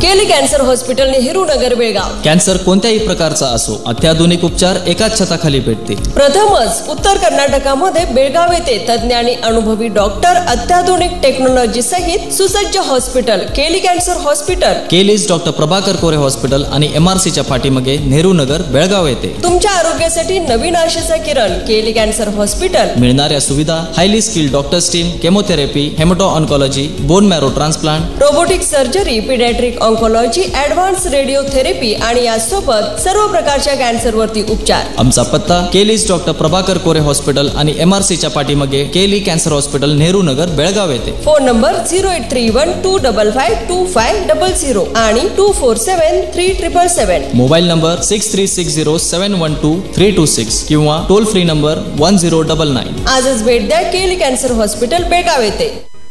केली cancer hospital Nehru Nagar Belgaum cancer कोणत्याही प्रकारचा असो अत्याधुनिक उपचार एकाच छताखाली भेटते प्रथमच उत्तर कर्नाटकामध्ये बेळगाव येथे तज्ज्ञ आणि अनुभवी डॉक्टर अत्याधुनिक टेक्नॉलॉजी सहित सुसज्ज hospital KLE cancer hospital KLE's doctor Prabhakar Kore hospital आणि एम आर सीच्या पाठीमागे नेहरू नगर बेळगाव येथे तुमच्या आरोग्यासाठी नवीन आशेचा किरण केली कॅन्सर हॉस्पिटल मिळणाऱ्या सुविधा highly skilled doctors team chemotherapy hemato oncology bone marrow transplant robotic surgery paediatric oncology advance radiotherapy आणि यासोबत सर्व प्रकारच्या कॅन्सरवरती उपचार आमचा पत्ता केलीज डॉक्टर प्रभाकर कोरे हॉस्पिटल आणि एम आर सीच्या पाठीमागे KLE cancer hospital Nehru Nagar Belgaum येथे phone number zero eight three one two double five two five double zero आणि two four seven three triple seven mobile number six three six zero seven one two three two six किंवा toll free number one zero double nine आजच भेट द्या केली cancer hospital Belgaum येथे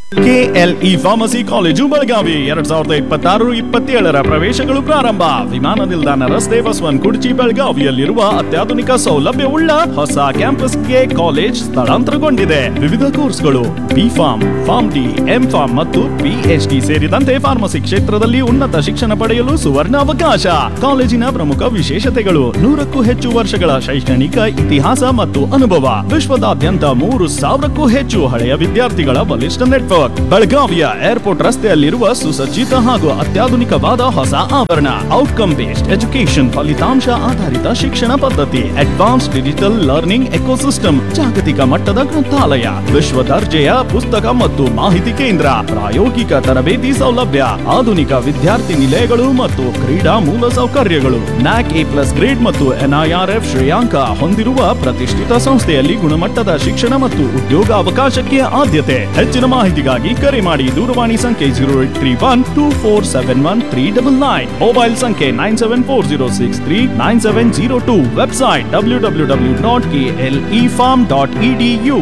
KLE pharmacy college Belagavi ಎರಡ್ ಸಾವಿರದ ಇಪ್ಪತ್ತಾರು ಇಪ್ಪತ್ತೇಳರ ಪ್ರವೇಶಗಳು ಪ್ರಾರಂಭ ವಿಮಾನ ನಿಲ್ದಾಣ ರಸ್ತೆ ಬಸವನ್ ಕುರ್ಚಿ ಬೆಳಗಾವಿಯಲ್ಲಿರುವ ಅತ್ಯಾಧುನಿಕ ಸೌಲಭ್ಯವುಳ್ಳ ಹೊಸ ಕ್ಯಾಂಪಸ್ಗೆ ಕಾಲೇಜ್ ಸ್ಥಳಾಂತರಗೊಂಡಿದೆ ವಿವಿಧ ಕೋರ್ಸ್ಗಳು B pharm pharm D M pharm ಮತ್ತು ಪಿಎಚ್ಡಿ ಸೇರಿದಂತೆ ಫಾರ್ಮಸಿ ಕ್ಷೇತ್ರದಲ್ಲಿ ಉನ್ನತ ಶಿಕ್ಷಣ ಪಡೆಯಲು ಸುವರ್ಣ ಅವಕಾಶ ಕಾಲೇಜಿನ ಪ್ರಮುಖ ವಿಶೇಷತೆಗಳು ನೂರಕ್ಕೂ ಹೆಚ್ಚು ವರ್ಷಗಳ ಶೈಕ್ಷಣಿಕ ಇತಿಹಾಸ ಮತ್ತು ಅನುಭವ ವಿಶ್ವದಾದ್ಯಂತ ಮೂರು ಸಾವಿರಕ್ಕೂ ಹೆಚ್ಚು ಹಳೆಯ ವಿದ್ಯಾರ್ಥಿಗಳ ಬಲಿಷ್ಠ ನೆಟ್ವರ್ಕ್ ಬೆಳಗಾವಿಯ ಏರ್ಪೋರ್ಟ್ ರಸ್ತೆಯಲ್ಲಿರುವ ಸುಸಜ್ಜಿತ ಹಾಗೂ ಅತ್ಯಾಧುನಿಕವಾದ ಹೊಸ ಆವರಣ ಔಟ್ಕಮ್ ಬೇಸ್ಡ್ ಎಜುಕೇಶನ್ ಫಲಿತಾಂಶ ಆಧಾರಿತ ಶಿಕ್ಷಣ ಪದ್ಧತಿ ಅಡ್ವಾನ್ಸ್ ಡಿಜಿಟಲ್ ಲರ್ನಿಂಗ್ ಎಕೋಸಿಸ್ಟಮ್ ಜಾಗತಿಕ ಮಟ್ಟದ ಗ್ರಂಥಾಲಯ ವಿಶ್ವ ದರ್ಜೆಯ ಪುಸ್ತಕ ಮತ್ತು ಮಾಹಿತಿ ಕೇಂದ್ರ ಪ್ರಾಯೋಗಿಕ ತರಬೇತಿ ಸೌಲಭ್ಯ ಆಧುನಿಕ ವಿದ್ಯಾರ್ಥಿ ನಿಲಯಗಳು ಮತ್ತು ಕ್ರೀಡಾ ಮೂಲ ಸೌಕರ್ಯಗಳು ನ್ಯಾಕ್ ಎ ಪ್ಲಸ್ ಗ್ರೇಡ್ ಮತ್ತು ಎನ್ಐಆರ್ಎಫ್ ಶ್ರೇಯಾಂಕ ಹೊಂದಿರುವ ಪ್ರತಿಷ್ಠಿತ ಸಂಸ್ಥೆಯಲ್ಲಿ ಗುಣಮಟ್ಟದ ಶಿಕ್ಷಣ ಮತ್ತು ಉದ್ಯೋಗಾವಕಾಶಕ್ಕೆ ಆದ್ಯತೆ ಹೆಚ್ಚಿನ ಮಾಹಿತಿಗಾಗಿ ಕರೆ ಮಾಡಿ ದೂರವಾಣಿ ಸಂಖ್ಯೆ zero eight three one two four seven one three double nine mobile ಸಂಖ್ಯೆ nine seven four zero six three nine seven zero two website W W W dot K L E pharm dot E D U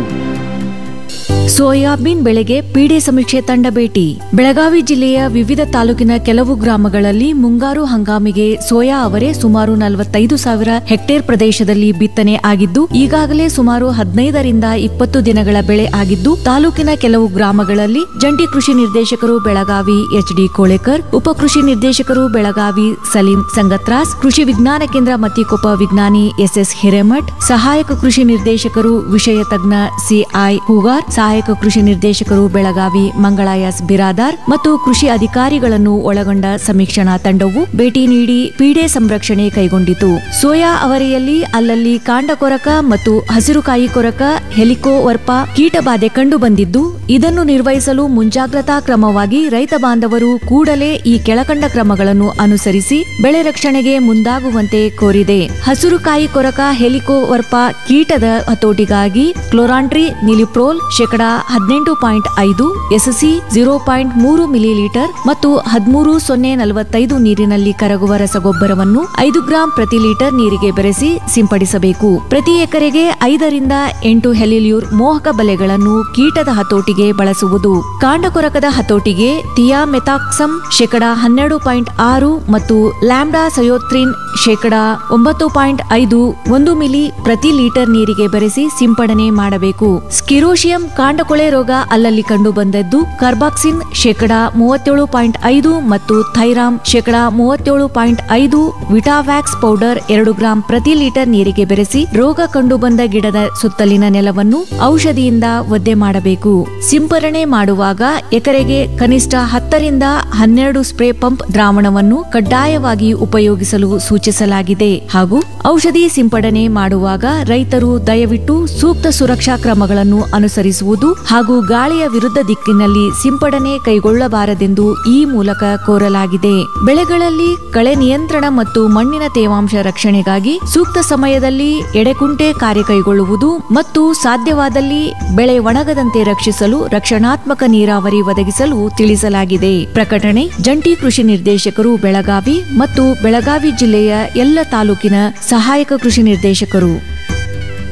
soybean ಬೆಳೆಗೆ ಪೀಡೆ ಸಮೀಕ್ಷೆ ತಂಡ ಭೇಟಿ ಬೆಳಗಾವಿ ಜಿಲ್ಲೆಯ ವಿವಿಧ ತಾಲೂಕಿನ ಕೆಲವು ಗ್ರಾಮಗಳಲ್ಲಿ ಮುಂಗಾರು ಹಂಗಾಮಿಗೆ ಸೋಯಾ ಅವರೆ ಸುಮಾರು ನಲವತ್ತೈದು ಸಾವಿರ ಹೆಕ್ಟೇರ್ ಪ್ರದೇಶದಲ್ಲಿ ಬಿತ್ತನೆ ಆಗಿದ್ದು ಈಗಾಗಲೇ ಸುಮಾರು ಹದಿನೈದರಿಂದ ಇಪ್ಪತ್ತು ದಿನಗಳ ಬೆಳೆ ಆಗಿದ್ದು ತಾಲೂಕಿನ ಕೆಲವು ಗ್ರಾಮಗಳಲ್ಲಿ ಜಂಟಿ ಕೃಷಿ ನಿರ್ದೇಶಕರು ಬೆಳಗಾವಿ ಎಚ್ಡಿ ಕೋಳೆಕರ್ ಉಪ ಕೃಷಿ ನಿರ್ದೇಶಕರು ಬೆಳಗಾವಿ ಸಲೀಂ ಸಂಗತ್ರಾಸ್ ಕೃಷಿ ವಿಜ್ಞಾನ ಕೇಂದ್ರ ಮತ್ತಿಕೊಪ್ಪ ವಿಜ್ಞಾನಿ ಎಸ್ಎಸ್ ಹಿರೇಮಠ್ ಸಹಾಯಕ ಕೃಷಿ ನಿರ್ದೇಶಕರು ವಿಷಯ ತಜ್ಞ ಸಿಐ ಹೂಗಾರ್ ಸಹಾಯಕ ಕೃಷಿ ನಿರ್ದೇಶಕರು ಬೆಳಗಾವಿ ಮಂಗಳಾಯಸ್ ಬಿರಾದಾರ್ ಮತ್ತು ಕೃಷಿ ಅಧಿಕಾರಿಗಳನ್ನು ಒಳಗೊಂಡ ಸಮೀಕ್ಷಣಾ ತಂಡವು ಭೇಟಿ ನೀಡಿ ಪೀಡೆ ಸಂರಕ್ಷಣೆ ಕೈಗೊಂಡಿತು ಸೋಯಾ ಅವರೆಯಲ್ಲಿ ಅಲ್ಲಲ್ಲಿ ಕಾಂಡ ಕೊರಕ ಮತ್ತು ಹಸಿರುಕಾಯಿ ಕೊರಕ ಹೆಲಿಕೋವರ್ಪ ಕೀಟಬಾಧೆ ಕಂಡು ಬಂದಿದ್ದು ಇದನ್ನು ನಿರ್ವಹಿಸಲು ಮುಂಜಾಗ್ರತಾ ಕ್ರಮವಾಗಿ ರೈತ ಬಾಂಧವರು ಕೂಡಲೇ ಈ ಕೆಳಕಂಡ ಕ್ರಮಗಳನ್ನು ಅನುಸರಿಸಿ ಬೆಳೆ ರಕ್ಷಣೆಗೆ ಮುಂದಾಗುವಂತೆ ಕೋರಿದೆ ಹಸಿರುಕಾಯಿ ಕೊರಕ ಹೆಲಿಕೋವರ್ಪ ಕೀಟದ ಹತೋಟಿಗಾಗಿ ಕ್ಲೋರಾಂಟ್ರಿ ನಿಲಿಪ್ರೋಲ್ ಶೇಕಡಾ ಹದಿನೆಂಟು ಪಾಯಿಂಟ್ ಐದು ಎಸ್ಎಸ್ಸಿ ಜೀರೋ ಪಾಯಿಂಟ್ ಮೂರು ಮಿಲಿಲೀಟರ್ ಮತ್ತು ಹದಿಮೂರು ಸೊನ್ನೆ ನಲವತ್ತೈದು ನೀರಿನಲ್ಲಿ ಕರಗುವ ರಸಗೊಬ್ಬರವನ್ನು ಐದು ಗ್ರಾಂ ಪ್ರತಿ ಲೀಟರ್ ನೀರಿಗೆ ಬೆರೆಸಿ ಸಿಂಪಡಿಸಬೇಕು ಪ್ರತಿ ಎಕರೆಗೆ ಐದರಿಂದ ಎಂಟು ಹೆಲಿಲ್ಯೂರ್ ಮೋಹಕ ಬಲೆಗಳನ್ನು ಕೀಟದ ಹತೋಟಿಗೆ ಬಳಸುವುದು ಕಾಂಡಕೊರಕದ ಹತೋಟಿಗೆ ಥಿಯಾಮೆಥಾಕ್ಸಮ್ ಶೇಕಡಾ ಹನ್ನೆರಡು ಪಾಯಿಂಟ್ ಆರು ಮತ್ತು ಲ್ಯಾಂಬ್ಡಾ ಸಯೋತ್ರಿನ್ ಶೇಕಡಾ ಒಂಬತ್ತು ಪಾಯಿಂಟ್ ಐದು ಒಂದು ಮಿಲಿ ಪ್ರತಿ ಲೀಟರ್ ನೀರಿಗೆ ಬೆರೆಸಿ ಸಿಂಪಡಣೆ ಮಾಡಬೇಕು ಸ್ಕಿರೋಶಿಯಂ ಕಾಂಡಕೊಳೆ ರೋಗ ಅಲ್ಲಲ್ಲಿ ಕಂಡು ಬಂದದ್ದು ಕಾರ್ಬಾಕ್ಸಿನ್ ಶೇಕಡಾ ಮೂವತ್ತೇಳು ಪಾಯಿಂಟ್ ಐದು ಮತ್ತು ಥೈರಾಮ್ ಶೇಕಡಾ ಮೂವತ್ತೇಳು ಪಾಯಿಂಟ್ ಐದು ವಿಟಾವ್ಯಾಕ್ಸ್ ಪೌಡರ್ ಎರಡು ಗ್ರಾಂ ಪ್ರತಿ ಲೀಟರ್ ನೀರಿಗೆ ಬೆರೆಸಿ ರೋಗ ಕಂಡುಬಂದ ಗಿಡದ ಸುತ್ತಲಿನ ನೆಲವನ್ನು ಔಷಧಿಯಿಂದ ಒದ್ದೆ ಮಾಡಬೇಕು ಸಿಂಪರಣೆ ಮಾಡುವಾಗ ಎಕರೆಗೆ ಕನಿಷ್ಠ ಹತ್ತರಿಂದ ಹನ್ನೆರಡು ಸ್ಪ್ರೇ ಪಂಪ್ ದ್ರಾವಣವನ್ನು ಕಡ್ಡಾಯವಾಗಿ ಉಪಯೋಗಿಸಲು ಸೂಚಿಸಲಾಗಿದೆ ಹಾಗೂ ಔಷಧಿ ಸಿಂಪಡಣೆ ಮಾಡುವಾಗ ರೈತರು ದಯವಿಟ್ಟು ಸೂಕ್ತ ಸುರಕ್ಷಾ ಕ್ರಮಗಳನ್ನು ಅನುಸರಿಸುವುದು ಹಾಗೂ ಗಾಳಿಯ ವಿರುದ್ಧ ದಿಕ್ಕಿನಲ್ಲಿ ಸಿಂಪಡಣೆ ಕೈಗೊಳ್ಳಬಾರದೆಂದು ಈ ಮೂಲಕ ಕೋರಲಾಗಿದೆ ಬೆಳೆಗಳಲ್ಲಿ ಕಳೆ ನಿಯಂತ್ರಣ ಮತ್ತು ಮಣ್ಣಿನ ತೇವಾಂಶ ರಕ್ಷಣೆಗಾಗಿ ಸೂಕ್ತ ಸಮಯದಲ್ಲಿ ಎಡೆಕುಂಟೆ ಕಾರ್ಯ ಕೈಗೊಳ್ಳುವುದು ಮತ್ತು ಸಾಧ್ಯವಾದಲ್ಲಿ ಬೆಳೆ ಒಣಗದಂತೆ ರಕ್ಷಿಸಲು ರಕ್ಷಣಾತ್ಮಕ ನೀರಾವರಿ ಒದಗಿಸಲು ತಿಳಿಸಲಾಗಿದೆ ಪ್ರಕಟಣೆ ಜಂಟಿ ಕೃಷಿ ನಿರ್ದೇಶಕರು ಬೆಳಗಾವಿ ಮತ್ತು ಬೆಳಗಾವಿ ಜಿಲ್ಲೆಯ ಎಲ್ಲ ತಾಲೂಕಿನ ಸಹಾಯಕ ಕೃಷಿ ನಿರ್ದೇಶಕರು